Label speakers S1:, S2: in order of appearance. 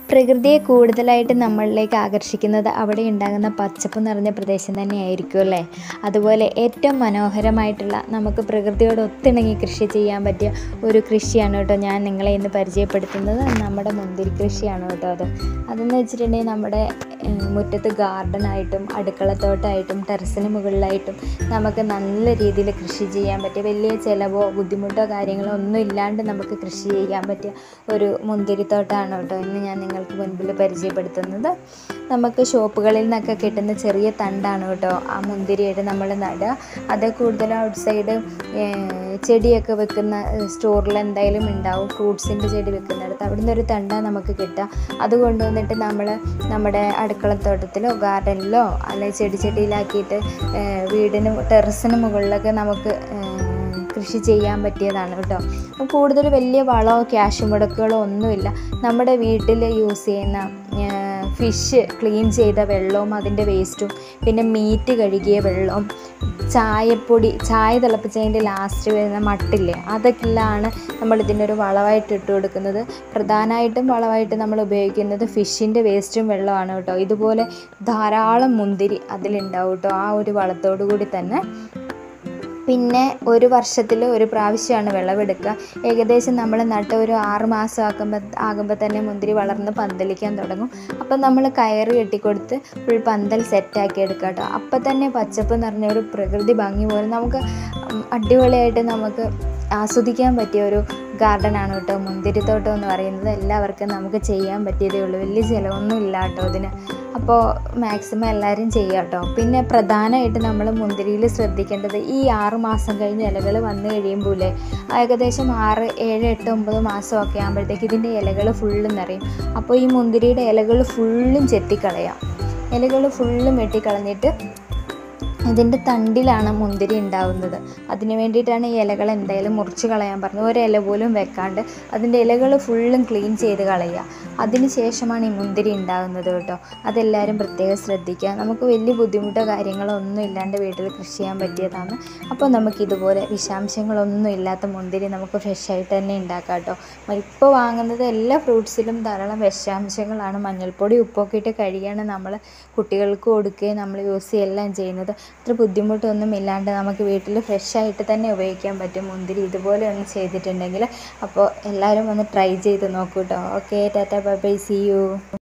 S1: പ്രകൃതിയെ കൂടുതലായിട്ട് നമ്മളിലേക്ക് ആകർഷിക്കുന്നത് അവിടെ ഉണ്ടാകുന്ന പച്ചപ്പ് നിറഞ്ഞ പ്രദേശം തന്നെയായിരിക്കും അല്ലേ അതുപോലെ ഏറ്റവും മനോഹരമായിട്ടുള്ള നമുക്ക് പ്രകൃതിയോട് ഒത്തിണങ്ങി കൃഷി ചെയ്യാൻ പറ്റിയ ഒരു കൃഷിയാണ് കേട്ടോ ഞാൻ നിങ്ങളെ ഇന്ന് പരിചയപ്പെടുത്തുന്നത് നമ്മുടെ മുന്തിരി കൃഷിയാണ് കേട്ടോ അത് അതെന്ന് വെച്ചിട്ടുണ്ടെങ്കിൽ നമ്മുടെ ഏഹ്, മുറ്റത്ത് ഗാർഡനായിട്ടും അടുക്കളത്തോട്ടമായിട്ടും ടെറസിന് മുകളിലായിട്ടും നമുക്ക് നല്ല രീതിയിൽ കൃഷി ചെയ്യാൻ പറ്റിയ വലിയ ചിലവോ ബുദ്ധിമുട്ടോ കാര്യങ്ങളോ ഒന്നും ഇല്ലാണ്ട് നമുക്ക് കൃഷി ചെയ്യാൻ പറ്റിയ ഒരു മുന്തിരിത്തോട്ടമാണ് കേട്ടോ ഇന്ന് ഞാൻ നിങ്ങൾക്ക് മുൻപിൽ പരിചയപ്പെടുത്തുന്നത് നമുക്ക് ഷോപ്പുകളിൽ നിന്നൊക്കെ കിട്ടുന്ന ചെറിയ തണ്ടാണ് കേട്ടോ ആ മുന്തിരിയായിട്ട് നമ്മൾ നടുക അത് കൂടുതലും ഔട്ട് സൈഡ് ചെടിയൊക്കെ വെക്കുന്ന സ്റ്റോറിൽ എന്തായാലും ഉണ്ടാവും ഫ്രൂട്ട്സിൻ്റെ ചെടി വെക്കുന്നിടത്ത് അവിടെ നിന്ന് ഒരു തണ്ടാണ് നമുക്ക് കിട്ടുക അത് കൊണ്ടുവന്നിട്ട് നമ്മൾ നമ്മുടെ അടുക്കളത്തോട്ടത്തിലോ ഗാർഡനിലോ അല്ലെങ്കിൽ ചെടിച്ചട്ടിയിലാക്കിയിട്ട് ഏഹ്, വീടിന് ടെറസിന് മുകളിലൊക്കെ നമുക്ക് ഏഹ്, കൃഷി ചെയ്യാൻ പറ്റിയതാണ് കേട്ടോ അപ്പം കൂടുതൽ വലിയ വളമോ ക്യാഷ് മുടക്കുകളോ ഒന്നുമില്ല നമ്മുടെ വീട്ടിൽ യൂസ് ചെയ്യുന്ന ഫിഷ് ക്ലീൻ ചെയ്ത വെള്ളവും അതിൻ്റെ വേസ്റ്റും പിന്നെ മീറ്റ് കഴുകിയ വെള്ളവും ചായപ്പൊടി ചായ തിളപ്പിച്ചതിൻ്റെ ലാസ്റ്റ് വരുന്ന മട്ടില്ലേ അതൊക്കെയാണ് നമ്മൾ ഇതിനൊരു വളമായിട്ട് ഇട്ട് കൊടുക്കുന്നത് പ്രധാനമായിട്ടും വളമായിട്ട് നമ്മൾ ഉപയോഗിക്കുന്നത് ഫിഷിൻ്റെ വേസ്റ്റും വെള്ളമാണ് കേട്ടോ ഇതുപോലെ ധാരാളം മുന്തിരി അതിലുണ്ടാവും കേട്ടോ ആ ഒരു വളത്തോടു കൂടി തന്നെ പിന്നെ ഒരു വർഷത്തിൽ ഒരു പ്രാവശ്യമാണ് വിളവെടുക്കുക ഏകദേശം നമ്മൾ നട്ട് ഒരു ആറ് മാസം ആക്കുമ്പോൾ ആകുമ്പോൾ തന്നെ മുന്തിരി വളർന്ന് പന്തലിക്കാൻ തുടങ്ങും അപ്പം നമ്മൾ കയറ് കെട്ടിക്കൊടുത്ത് ഫുൾ പന്തൽ സെറ്റാക്കി എടുക്കുക കേട്ടോ അപ്പം തന്നെ പച്ചപ്പ് നിറഞ്ഞ ഒരു പ്രകൃതി ഭംഗി പോലെ നമുക്ക് ഉം, അടിപൊളിയായിട്ട് നമുക്ക് ആസ്വദിക്കാൻ പറ്റിയ ഒരു ഗാർഡനാണ് കേട്ടോ മുന്തിരിത്തോട്ടം എന്ന് പറയുന്നത് എല്ലാവർക്കും നമുക്ക് ചെയ്യാൻ പറ്റിയതേ ഉള്ളൂ വലിയ ചിലവൊന്നും ഇല്ല കേട്ടോ ഇതിന് അപ്പോൾ മാക്സിമം എല്ലാവരും ചെയ്യുക കേട്ടോ പിന്നെ പ്രധാനമായിട്ട് നമ്മൾ മുന്തിരിയിൽ ശ്രദ്ധിക്കേണ്ടത് ഈ ആറ് മാസം കഴിഞ്ഞ് ഇലകൾ വന്നു കഴിയുമ്പോൾ ഏകദേശം ആറ് ഏഴ് എട്ട് ഒമ്പത് മാസമൊക്കെ ആകുമ്പോഴത്തേക്ക് ഇതിൻ്റെ ഇലകൾ ഫുള്ളും നിറയും അപ്പോൾ ഈ മുന്തിരിയുടെ ഇലകൾ ഫുള്ളും ചെത്തിക്കളയാം ഇലകൾ ഫുള്ളും വെട്ടിക്കളഞ്ഞിട്ട് ഇതിൻ്റെ തണ്ടിലാണ് മുന്തിരി ഉണ്ടാവുന്നത് അതിന് വേണ്ടിയിട്ടാണ് ഈ ഇലകൾ എന്തായാലും മുറിച്ച് കളയാൻ പറഞ്ഞത് ഒരു ഇല പോലും വെക്കാണ്ട് അതിൻ്റെ ഇലകൾ ഫുള്ളും ക്ലീൻ ചെയ്ത് കളയുക അതിന് ശേഷമാണ് ഈ മുന്തിരി ഉണ്ടാകുന്നത് കേട്ടോ അതെല്ലാവരും പ്രത്യേകം ശ്രദ്ധിക്കുക നമുക്ക് വലിയ ബുദ്ധിമുട്ടോ കാര്യങ്ങളോ ഒന്നും ഇല്ലാണ്ട് വീട്ടിൽ കൃഷി ചെയ്യാൻ പറ്റിയതാണ് അപ്പോൾ നമുക്ക് ഇതുപോലെ വിഷാംശങ്ങളൊന്നും ഇല്ലാത്ത മുന്തിരി നമുക്ക് ഫ്രഷ് ആയിട്ട് തന്നെ ഉണ്ടാക്കാം കേട്ടോ ഇപ്പോൾ വാങ്ങുന്നത് എല്ലാ ഫ്രൂട്ട്സിലും ധാരാളം വിഷാംശങ്ങളാണ് മഞ്ഞൾപ്പൊടി ഉപ്പൊക്കെ ഇട്ട് കഴിയാണ് നമ്മൾ കുട്ടികൾക്ക് കൊടുക്കുകയും നമ്മൾ യൂസ് ചെയ്യുകയെല്ലാം ചെയ്യുന്നത് അത്ര ബുദ്ധിമുട്ടൊന്നും ഇല്ലാണ്ട് നമുക്ക് വീട്ടിൽ ഫ്രഷ് ആയിട്ട് തന്നെ ഉപയോഗിക്കാൻ പറ്റും മുന്തിരി ഇതുപോലെ ഒന്ന് ചെയ്തിട്ടുണ്ടെങ്കിൽ അപ്പോൾ എല്ലാവരും ഒന്ന് ട്രൈ ചെയ്ത് നോക്കൂ കേട്ടോ okay tata bye bye see U